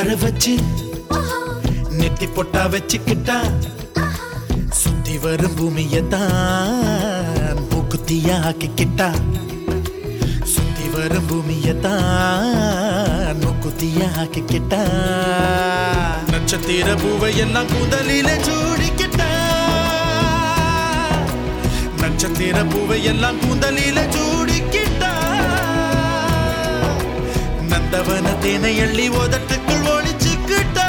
வர வச்சு நெத்தி பொட்டா வச்சுக்கிட்டா சுத்தி வரும் பூமியத்தான் மூக்குத்தியா ஆக்கிக்கிட்டா சுத்தி வரும் பூமியத்தான் மூக்குத்தியா ஆக்கிக்கிட்டா நட்சத்திர பூவை எல்லாம் முதலில சூடிக்கிட்டா நட்சத்திர பூவை எல்லாம் கூந்தலில சூடிக்கிட்டா நந்தவன தேனை எள்ளி உதட்டுக்குள் ஒளிச்சுக்கிட்டா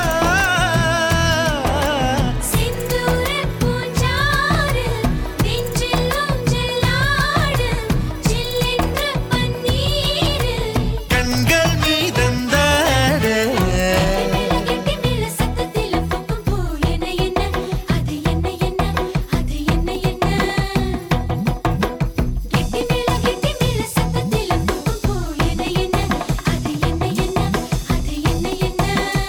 சிந்தூர பூஞ்சாறு நெஞ்சில் ஊஞ்சலாடு சில்லென்ற பன்னீரு கண்கள் மீதந்தாட கெட்டி மேல சத்தத்தில பூக்கும் பூ என்ன என்ன அது என்ன என்ன அது என்ன என்ன கெட்டி மேல கெட்டி மேல சத்தத்தில பூக்கும் பூ என்ன என்ன அது என்ன என்ன அது என்ன என்ன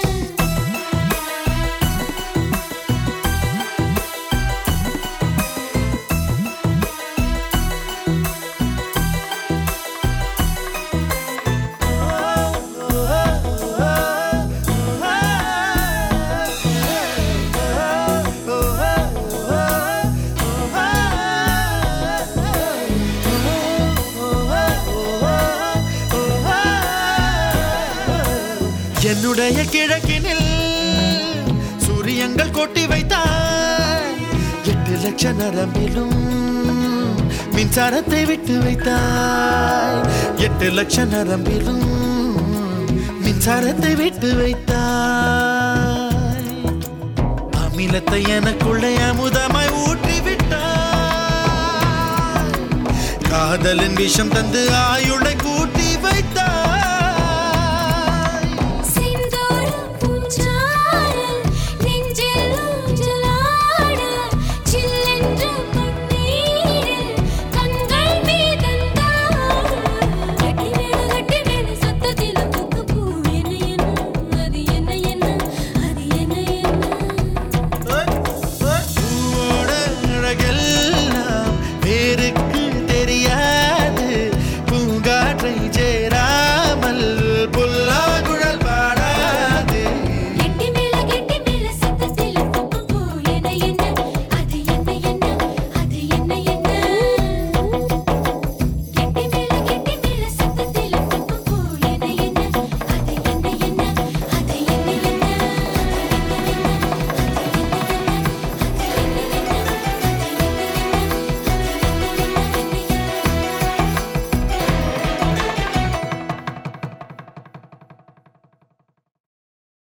என்னுடைய கிழக்கினில் சூரியங்கள் கொட்டி வைத்தாய் எட்டு லட்ச நரம்பிலும் மின்சாரத்தை விட்டு வைத்தாய் எட்டு லட்ச நரம்பிலும் மின்சாரத்தை விட்டு வைத்தாய் அமிலத்தை எனக்குள்ளே அமுதமாய் ஊற்றி விட்டாய் காதலின் விஷம் தந்து ஆயுளை